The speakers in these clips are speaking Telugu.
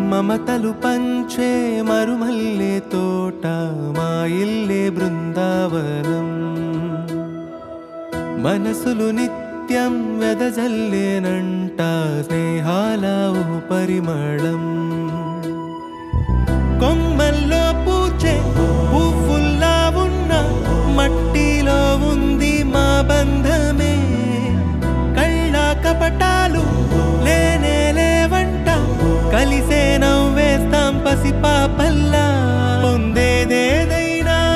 మమతలు పంచే మరుమల్లే తోట మా ఇల్లే బృందావనం మనసులు నిత్యం వెదజల్లేనంట స్నేహాల ఓ పరిమళం కొమ్మల్లో పూచే పువ్వుల్లా ఉన్న మట్టిలో ఉంది మా బంధమే కళ్ళ కపటాలు లేనే లేవంట కలిసే నవ్వేస్తాం పసి పాపల్లా పొందేదేదైనా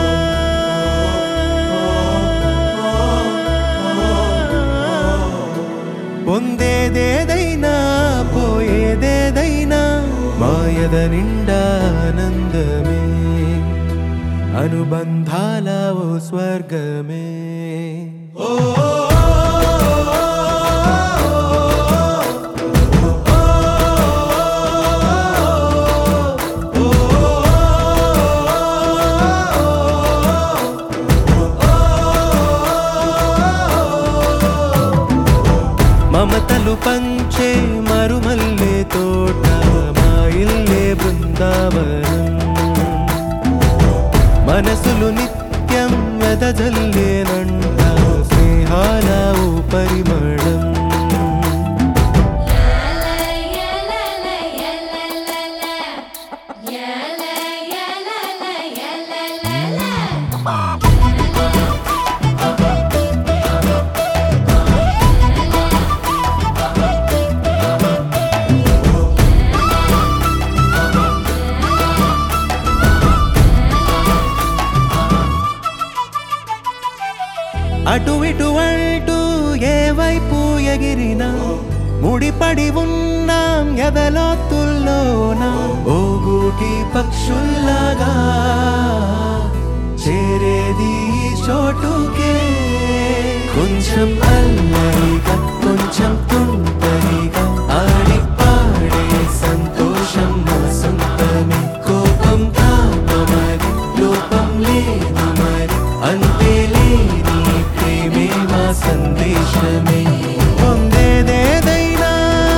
పొందేదేదైనా పోయేదేదైనా మాయద నిండా ఆనందమే అనుబంధాల ఓ స్వర్గమే ఓ మమతలు పంచే మరుమల్లే తోట మా ఇల్లే బృందావనం మనసులు నిత్యం వెదజల్లేనంట స్నేహాల ఓ పరిమళం అటు ఇటు అంటూ ఏ వైపు ఎగిరినా ముడిపడి ఉన్నాం ఎదలోతుల్లోన ఓ గూటి పక్షుల్లాగా చేరేది ఈ చోటుకే కొంచెం అల్లరిగా కొంచెం తుంటరిగా ఆడి పాడే సంతోషం మా సొంతమే కోపం తాపమరి లోపం లేదు మరి అంతే లేని ప్రేమే మా సందేశమే పొందేదేదైనా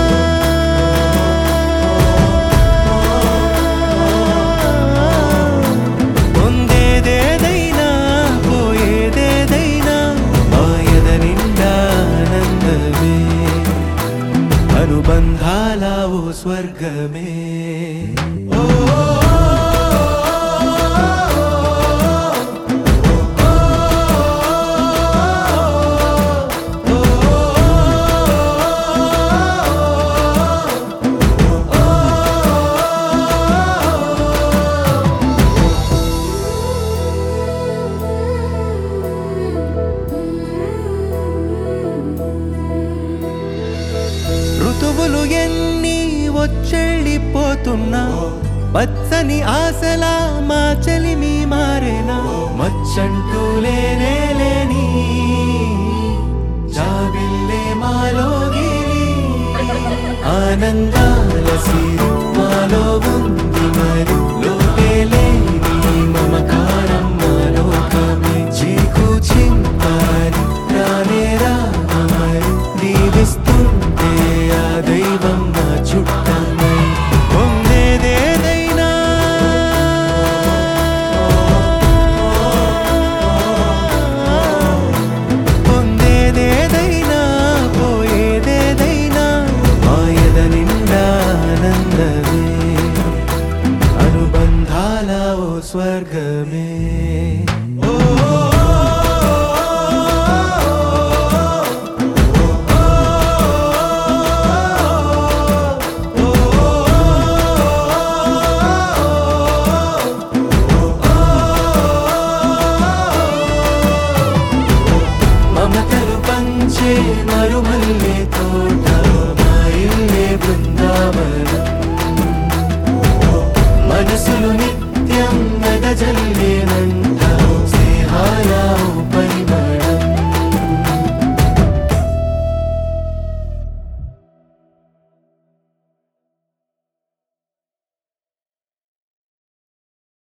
పొందేదేదైనా పోయేదేదైనా మాయద నిండా ఆనందమే అనుబంధాల ఓ స్వర్గమే ఓ ఋతువులు ఎన్ని వచ్చెళ్ళిపోతున్నా పచ్చని ఆశలా మా చెలిమి మారేనా మచ్చంటూ లేనే లేని జాబిల్లే మాలో గిలి ఆనందాల సిరి మాలో ఉంది